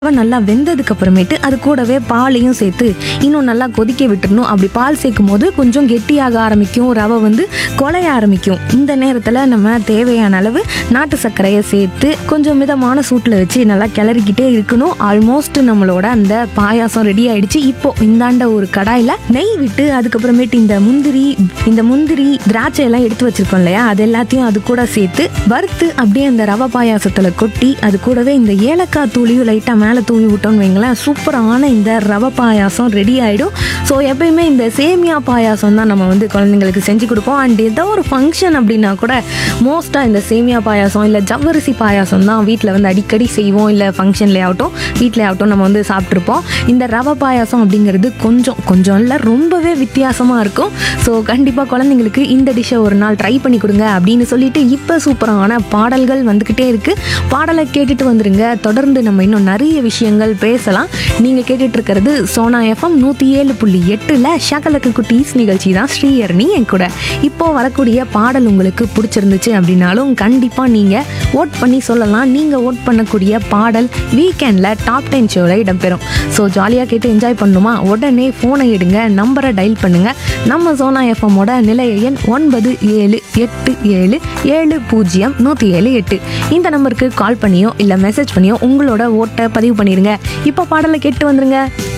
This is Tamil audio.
ரவை நல்லா வெந்ததுக்கு அப்புறமேட்டு அது கூடவே பாலையும் சேர்த்து இன்னும் நல்லா கொதிக்க விட்டுறணும் அப்படி பால் சேர்க்கும் போது கொஞ்சம் கெட்டியாக ஆரம்பிக்கும் ரவை வந்து குலைய ஆரம்பிக்கும் இந்த நேரத்தில் நம்ம தேவையான அளவு நாட்டு சர்க்கரையை சேர்த்து கொஞ்சம் மிதமான சூட்டில் வச்சு நல்லா கிளறிக்கிட்டே இருக்கணும் ஆல்மோஸ்ட் நம்மளோட அந்த பாயாசம் ரெடி ஆயிடுச்சு இப்போ இந்தாண்ட ஒரு கடாயில் நெய் விட்டு அதுக்கப்புறமேட்டு இந்த முந்திரி இந்த முந்திரி திராட்சை எல்லாம் எடுத்து வச்சிருக்கோம் இல்லையா அது எல்லாத்தையும் அது கூட சேர்த்து வறுத்து அப்படியே அந்த ரவை பாயாசத்தில் கொட்டி அது கூடவே இந்த ஏலக்காய் தூளியும் லைட்டாக மேலே தூவி விட்டோம்னு வைங்களேன் சூப்பரான இந்த ரவை பாயாசம் ரெடி ஆகிடும் ஸோ எப்பயுமே இந்த சேமியா பாயாசம் தான் நம்ம வந்து குழந்தைங்களுக்கு செஞ்சு கொடுப்போம் அண்ட் ஏதோ ஒரு ஃபங்க்ஷன் அப்படின்னா கூட மோஸ்ட்டாக இந்த சேமியா பாயாசம் இல்லை ஜவ்வரிசி பாயாசம் தான் வீட்டில் வந்து அடிக்கடி செய்வோம் இல்லை ஃபங்க்ஷன்லேயே ஆகட்டும் வீட்டிலே ஆகட்டும் நம்ம வந்து சாப்பிட்ருப்போம் இந்த ரவை பாயாசம் அப்படிங்கிறது கொஞ்சம் கொஞ்சம் இல்லை ரொம்பவே வித்தியாசமாக இருக்கும் ஸோ கண்டிப்பாக குழந்தைங்களுக்கு இந்த டிஷ்ஷை ஒரு நாள் ட்ரை பண்ணி கொடுங்க அப்படின்னு சொல்லிட்டு இப்போ சூப்பரான பாடல்கள் வந்துக்கிட்டே இருக்குது பாடலை கேட்டுட்டு வந்துருங்க தொடர்ந்து நம்ம இன்னும் நிறைய விஷயங்கள் பேசலாம் நீங்கள் கேட்டுட்டு இருக்கிறது சோனா எஃப்எம் நூற்றி ஏழு புள்ளி எட்டில் ஷகலக்கு குட்டீஸ் நிகழ்ச்சி தான் ஸ்ரீயர்னி என் கூட இப்போ வரக்கூடிய பாடல் உங்களுக்கு பிடிச்சிருந்துச்சு அப்படின்னாலும் கண்டிப்பாக நீங்கள் ஓட் பண்ணி சொல்லலாம் நீங்கள் ஓட் பண்ணக்கூடிய பாடல் வீக்கெண்டில் டாப் டென் ஷோவில் இடம்பெறும் ஸோ ஜாலியாக கேட்டு என்ஜாய் பண்ணணுமா உடனே ஃபோனை எடுங்க நம்பரை டயல் பண்ணுங்கள் நம்ம சோனா எஃப்எம்மோட நிலைய எண் ஒன்பது ஏழு எட்டு ஏழு ஏழு பூஜ்ஜியம் நூற்றி ஏழு எட்டு இந்த நம்பருக்கு கால் பண்ணியோ இல்லை மெசேஜ் பண்ணியோ உங்களோட ஓட்டை பதிவு பண்ணிடுங்க இப்போ பாடலை கேட்டு வந்துருங்க